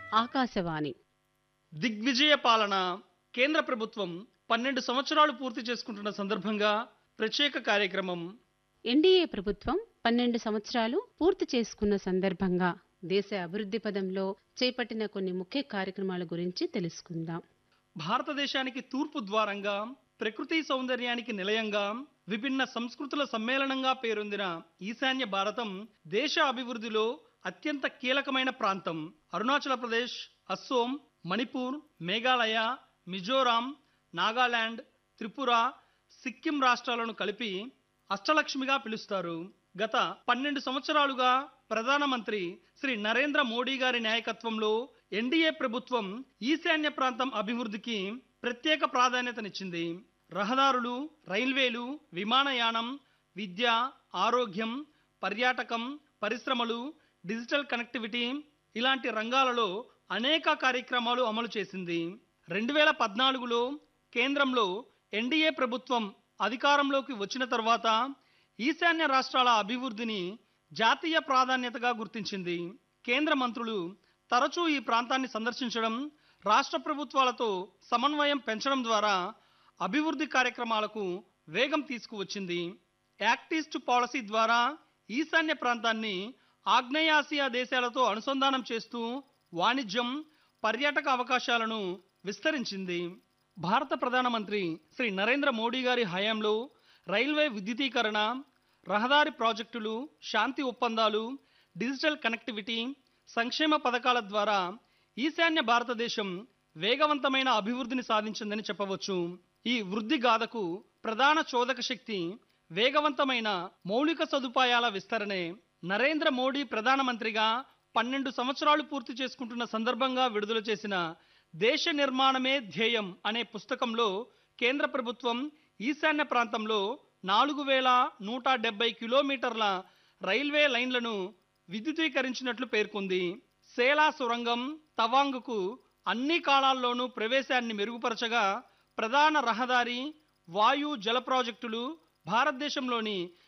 ఆకాశవాణి దిగ్విజయ పాలన కేంద్ర ప్రభుత్వం పన్నెండు సంవత్సరాలు పూర్తి చేసుకుంటున్న సందర్భంగా ప్రత్యేక కార్యక్రమం ఎన్డీఏ ప్రభుత్వం పన్నెండు సంవత్సరాలు పూర్తి చేసుకున్న సందర్భంగా దేశ అభివృద్ధి పదంలో చేపట్టిన కొన్ని ముఖ్య కార్యక్రమాల గురించి తెలుసుకుందాం భారతదేశానికి తూర్పు ద్వారంగా ప్రకృతి సౌందర్యానికి నిలయంగా విభిన్న సంస్కృతుల సమ్మేళనంగా పేరొందిన ఈశాన్య భారతం దేశ అభివృద్ధిలో అత్యంత కీలకమైన ప్రాంతం అరుణాచల ప్రదేశ్ అస్సోం మణిపూర్ మేఘాలయ మిజోరాం నాగాలాండ్ త్రిపుర సిక్కిం రాష్ట్రాలను కలిపి అష్టలక్ష్మిగా పిలుస్తారు గత పన్నెండు సంవత్సరాలుగా ప్రధానమంత్రి శ్రీ నరేంద్ర మోడీ గారి నాయకత్వంలో ఎన్డీఏ ప్రభుత్వం ఈశాన్య ప్రాంతం అభివృద్ధికి ప్రత్యేక ప్రాధాన్యతనిచ్చింది రహదారులు రైల్వేలు విమానయానం విద్య ఆరోగ్యం పర్యాటకం పరిశ్రమలు డిజిటల్ కనెక్టివిటీ ఇలాంటి రంగాలలో అనేక కార్యక్రమాలు అమలు చేసింది రెండు వేల పద్నాలుగులో కేంద్రంలో ఎన్డీఏ ప్రభుత్వం అధికారంలోకి వచ్చిన తర్వాత ఈశాన్య రాష్ట్రాల అభివృద్ధిని జాతీయ ప్రాధాన్యతగా గుర్తించింది కేంద్ర మంత్రులు తరచూ ఈ ప్రాంతాన్ని సందర్శించడం రాష్ట్ర ప్రభుత్వాలతో సమన్వయం పెంచడం ద్వారా అభివృద్ధి కార్యక్రమాలకు వేగం తీసుకువచ్చింది యాక్ట్ ఈస్ట్ పాలసీ ద్వారా ఈశాన్య ప్రాంతాన్ని ఆగ్నేయాసియా దేశాలతో అనుసంధానం చేస్తూ వాణిజ్యం పర్యాటక అవకాశాలను విస్తరించింది భారత ప్రధానమంత్రి శ్రీ నరేంద్ర మోడీ గారి హయాంలో రైల్వే విద్యుదీకరణ రహదారి ప్రాజెక్టులు శాంతి ఒప్పందాలు డిజిటల్ కనెక్టివిటీ సంక్షేమ పథకాల ద్వారా ఈశాన్య భారతదేశం వేగవంతమైన అభివృద్ధిని సాధించిందని చెప్పవచ్చు ఈ వృద్ధి గాథకు ప్రధాన చోదక శక్తి వేగవంతమైన మౌలిక సదుపాయాల విస్తరణే నరేంద్ర మోడీ ప్రధానమంత్రిగా పన్నెండు సంవత్సరాలు పూర్తి చేసుకుంటున్న సందర్భంగా విడుదల చేసిన దేశ నిర్మాణమే ధ్యేయం అనే పుస్తకంలో కేంద్ర ప్రభుత్వం ఈశాన్య ప్రాంతంలో నాలుగు వేల నూట డెబ్బై కిలోమీటర్ల రైల్వే లైన్లను విద్యుదీకరించినట్లు పేర్కొంది సేలా సొరంగం తవాంగ్కు అన్ని కాలాల్లోనూ ప్రవేశాన్ని మెరుగుపరచగా ప్రధాన రహదారి వాయు జల ప్రాజెక్టులు భారతదేశంలోని